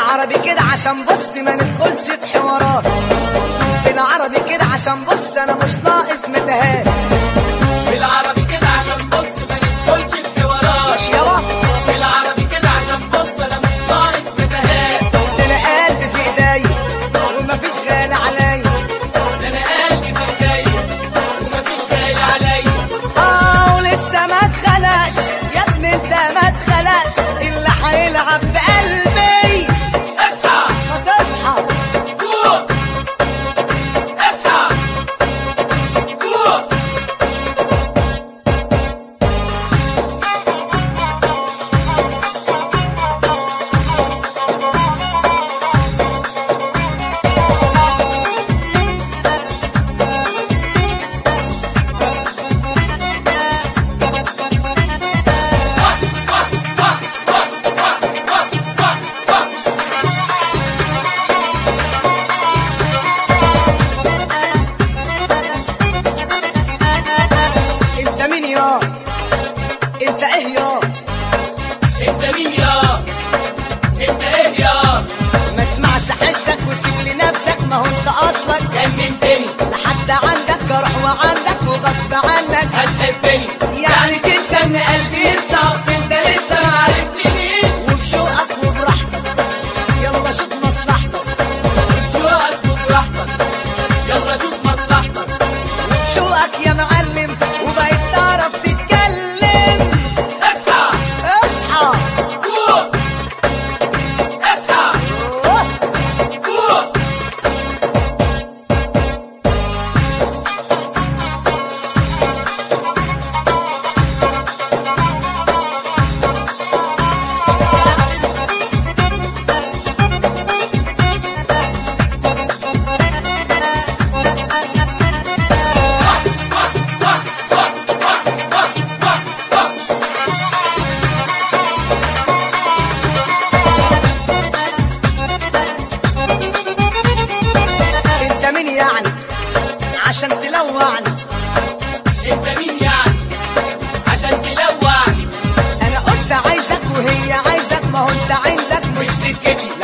بالعربي كده عشان بص ما ندخلش في حوارات بالعربي كده عشان بص انا مش ناقص متهان بالعربي كده عشان بص ما ندخلش في حوارات ماشي يابا بالعربي كده عشان بص انا مش ناقص متهان ده انا قلبي في ايديا ومفيش غالي عليا ده انا قلبي في ايديا ومفيش غالي عليا اه ولسه ما اتخلقش يا ابني انت ما اتخلقش اللي هيلعب بقلبي اصحى ما تصحى فوق اصحى فوق انت مين يا انت ايه يا انت مين يا انت ايه يا ما اسمعش حسك وسيب لي نفسك ما هو انت اصلك جننتني لحد عندك جرح وعندك وغصب عنك هتحبني يعني تنسى ان قلبي ينسى اصل انت لسه ما عرفتنيش وبشوقك وبراحتك يلا شوف مصلحتك شوقك وبراحتك يلا شوف مصلحتك وبشوقك يا معلم وبقيت تعرف تتكلم اصحى اصحى فوق اصحى أوه. فوق انت مين يعني عشان تلوعني انت مين يعني عشان تلوعني انا قلت عايزك وهي عايزك ما هو انت عندك مش مش سكتي